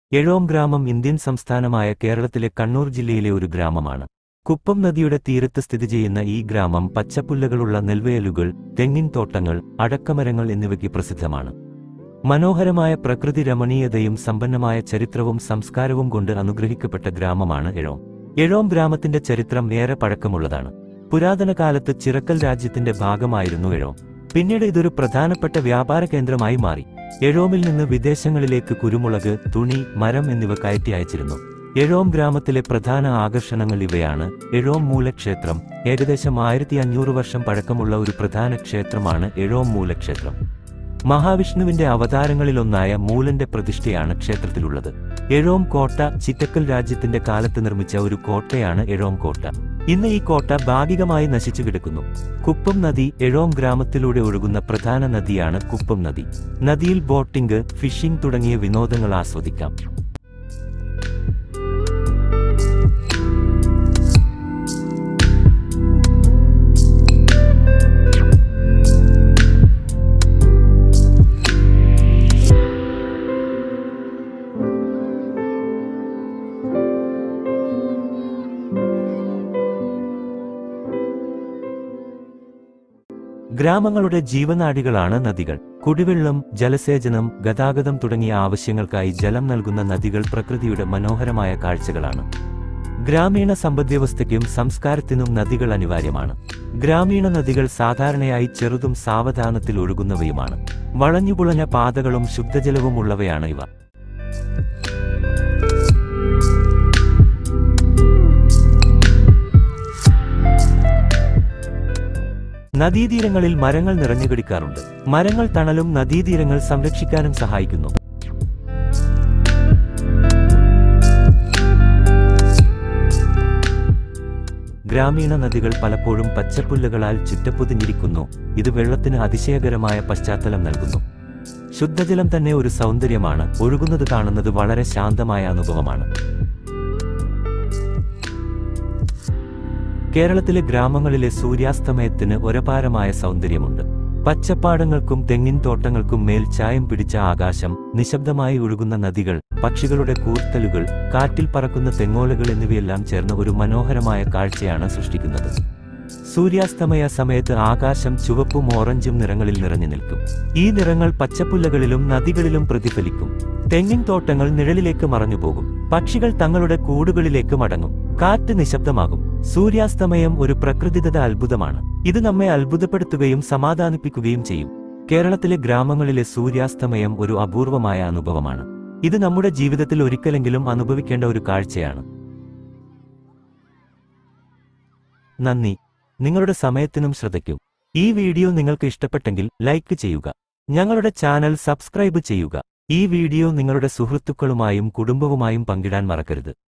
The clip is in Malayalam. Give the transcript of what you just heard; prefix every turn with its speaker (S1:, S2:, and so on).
S1: എഴോം ഗ്രാമം ഇന്ത്യൻ സംസ്ഥാനമായ കേരളത്തിലെ കണ്ണൂർ ജില്ലയിലെ ഒരു ഗ്രാമമാണ് കുപ്പം നദിയുടെ തീരത്ത് സ്ഥിതി ചെയ്യുന്ന ഈ ഗ്രാമം പച്ചപ്പുല്ലുകളുള്ള നെൽവയലുകൾ തെങ്ങിൻ തോട്ടങ്ങൾ അടക്കമരങ്ങൾ എന്നിവയ്ക്ക് പ്രസിദ്ധമാണ് മനോഹരമായ പ്രകൃതി രമണീയതയും സമ്പന്നമായ ചരിത്രവും സംസ്കാരവും കൊണ്ട് അനുഗ്രഹിക്കപ്പെട്ട ഗ്രാമമാണ് എഴോം എഴോം ഗ്രാമത്തിന്റെ ചരിത്രം ഏറെ പഴക്കമുള്ളതാണ് പുരാതന കാലത്ത് ചിറക്കൽ രാജ്യത്തിന്റെ ഭാഗമായിരുന്നു എഴോം പിന്നീട് ഇതൊരു പ്രധാനപ്പെട്ട വ്യാപാര കേന്ദ്രമായി മാറി എഴോമിൽ നിന്ന് വിദേശങ്ങളിലേക്ക് കുരുമുളക് തുണി മരം എന്നിവ കയറ്റി അയച്ചിരുന്നു എഴോം ഗ്രാമത്തിലെ പ്രധാന ആകർഷണങ്ങൾ ഇവയാണ് എഴോം മൂലക്ഷേത്രം ഏകദേശം ആയിരത്തി അഞ്ഞൂറ് വർഷം പഴക്കമുള്ള ഒരു പ്രധാന ക്ഷേത്രമാണ് എഴോം മൂലക്ഷേത്രം മഹാവിഷ്ണുവിന്റെ അവതാരങ്ങളിലൊന്നായ മൂലന്റെ പ്രതിഷ്ഠയാണ് ക്ഷേത്രത്തിലുള്ളത് എഴോം കോട്ട ചിറ്റക്കൽ രാജ്യത്തിന്റെ കാലത്ത് നിർമ്മിച്ച ഒരു കോട്ടയാണ് എഴോം കോട്ട ഇന്ന് ഈ കോട്ട ഭാഗികമായി നശിച്ചു കിടക്കുന്നു കുപ്പം നദി എഴോം ഗ്രാമത്തിലൂടെ ഒഴുകുന്ന പ്രധാന നദിയാണ് കുപ്പം നദി നദിയിൽ ബോട്ടിംഗ് ഫിഷിംഗ് തുടങ്ങിയ വിനോദങ്ങൾ ആസ്വദിക്കാം ഗ്രാമങ്ങളുടെ ജീവനാഡികളാണ് നദികൾ കുടിവെള്ളം ജലസേചനം ഗതാഗതം തുടങ്ങിയ ആവശ്യങ്ങൾക്കായി ജലം നൽകുന്ന നദികൾ പ്രകൃതിയുടെ മനോഹരമായ കാഴ്ചകളാണ് ഗ്രാമീണ സമ്പദ്വ്യവസ്ഥയ്ക്കും സംസ്കാരത്തിനും നദികൾ അനിവാര്യമാണ് ഗ്രാമീണ നദികൾ സാധാരണയായി ചെറുതും സാവധാനത്തിൽ ഒഴുകുന്നവയുമാണ് വളഞ്ഞുപുളഞ്ഞ പാതകളും ശുദ്ധജലവും ഉള്ളവയാണ് ഇവ നദീതീരങ്ങളിൽ മരങ്ങൾ നിറഞ്ഞുകിടക്കാറുണ്ട് മരങ്ങൾ തണലും നദീതീരങ്ങൾ സംരക്ഷിക്കാനും സഹായിക്കുന്നു ഗ്രാമീണ നദികൾ പലപ്പോഴും പച്ചപ്പുല്ലുകളാൽ ചുറ്റപ്പൊതിഞ്ഞിരിക്കുന്നു ഇത് വെള്ളത്തിന് അതിശയകരമായ പശ്ചാത്തലം നൽകുന്നു ശുദ്ധജലം തന്നെ ഒരു സൗന്ദര്യമാണ് ഒഴുകുന്നത് കാണുന്നത് വളരെ ശാന്തമായ അനുഭവമാണ് കേരളത്തിലെ ഗ്രാമങ്ങളിലെ സൂര്യാസ്തമയത്തിന് ഒരപാരമായ സൗന്ദര്യമുണ്ട് പച്ചപ്പാടങ്ങൾക്കും തെങ്ങിൻ തോട്ടങ്ങൾക്കും മേൽ ചായം പിടിച്ച ആകാശം നിശബ്ദമായി ഒഴുകുന്ന നദികൾ പക്ഷികളുടെ കൂർത്തലുകൾ കാറ്റിൽ പറക്കുന്ന തെങ്ങോലകൾ എന്നിവയെല്ലാം ചേർന്ന് ഒരു മനോഹരമായ കാഴ്ചയാണ് സൃഷ്ടിക്കുന്നത് സൂര്യാസ്തമയ സമയത്ത് ആകാശം ചുവപ്പും ഓറഞ്ചും നിറങ്ങളിൽ നിറഞ്ഞു നിൽക്കും ഈ നിറങ്ങൾ പച്ചപ്പുല്ലകളിലും നദികളിലും പ്രതിഫലിക്കും തെങ്ങിൻ തോട്ടങ്ങൾ നിഴലിലേക്ക് മറഞ്ഞുപോകും പക്ഷികൾ തങ്ങളുടെ കൂടുകളിലേക്ക് മടങ്ങും കാറ്റ് നിശബ്ദമാകും സൂര്യാസ്തമയം ഒരു പ്രകൃതിദത്ത അത്ഭുതമാണ് ഇത് നമ്മെ അത്ഭുതപ്പെടുത്തുകയും സമാധാനിപ്പിക്കുകയും ചെയ്യും കേരളത്തിലെ ഗ്രാമങ്ങളിലെ സൂര്യാസ്തമയം ഒരു അപൂർവമായ അനുഭവമാണ് ഇത് നമ്മുടെ ജീവിതത്തിൽ ഒരിക്കലെങ്കിലും അനുഭവിക്കേണ്ട ഒരു കാഴ്ചയാണ് നന്ദി നിങ്ങളുടെ സമയത്തിനും ശ്രദ്ധയ്ക്കും ഈ വീഡിയോ നിങ്ങൾക്ക് ഇഷ്ടപ്പെട്ടെങ്കിൽ ലൈക്ക് ചെയ്യുക ഞങ്ങളുടെ ചാനൽ സബ്സ്ക്രൈബ് ചെയ്യുക ഈ വീഡിയോ നിങ്ങളുടെ സുഹൃത്തുക്കളുമായും കുടുംബവുമായും പങ്കിടാൻ മറക്കരുത്